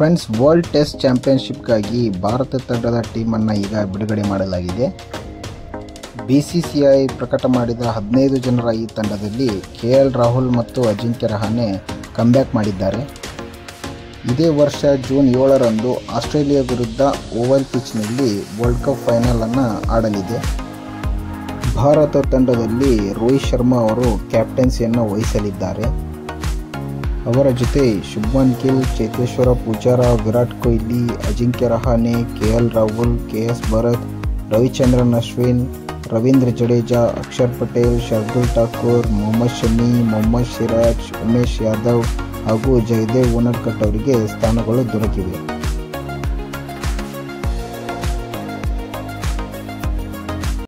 friends world test ಚಾಂಪಿಯನ್ಶಿಪ್ಗಾಗಿ ಭಾರತ ತಂಡದ ಟೀಮನ್ನು ಈಗ ಬಿಡುಗಡೆ ಮಾಡಲಾಗಿದೆ ಬಿ ಸಿ ಸಿ ಐ ಪ್ರಕಟ ಮಾಡಿದ ಹದಿನೈದು ಜನರ ಈ ತಂಡದಲ್ಲಿ ಕೆ ಎಲ್ ರಾಹುಲ್ ಮತ್ತು ಅಜಿಂಕ್ಯ ರಹಾನೆ ಕಮ್ಬ್ಯಾಕ್ ಮಾಡಿದ್ದಾರೆ ಇದೇ ವರ್ಷ ಜೂನ್ ಏಳರಂದು ಆಸ್ಟ್ರೇಲಿಯಾ ವಿರುದ್ಧ ಓವಲ್ ಪಿಚ್ನಲ್ಲಿ ವರ್ಲ್ಡ್ ಕಪ್ ಫೈನಲನ್ನು ಆಡಲಿದೆ ಭಾರತ ತಂಡದಲ್ಲಿ ರೋಹಿತ್ ಶರ್ಮಾ ಅವರು ಕ್ಯಾಪ್ಟನ್ಸಿಯನ್ನು ವಹಿಸಲಿದ್ದಾರೆ ಅವರ ಜೊತೆ Shubman Gill Cheteshwar Pujara Virat Kohli Ajinkya Rahane K L Rahul K S Bharat Ravichandran Ashwin Ravindra Jadeja Axar Patel Shardul Thakur Mohammed Shami Mohammed Siraj Umesh Yadav ಹಾಗೂ ಜಯದೇವ್ ಉನಡ್ಕಟ್ ಅವರಿಗೆ ಸ್ಥಾನಗಳು ದೊರಕಿವೆ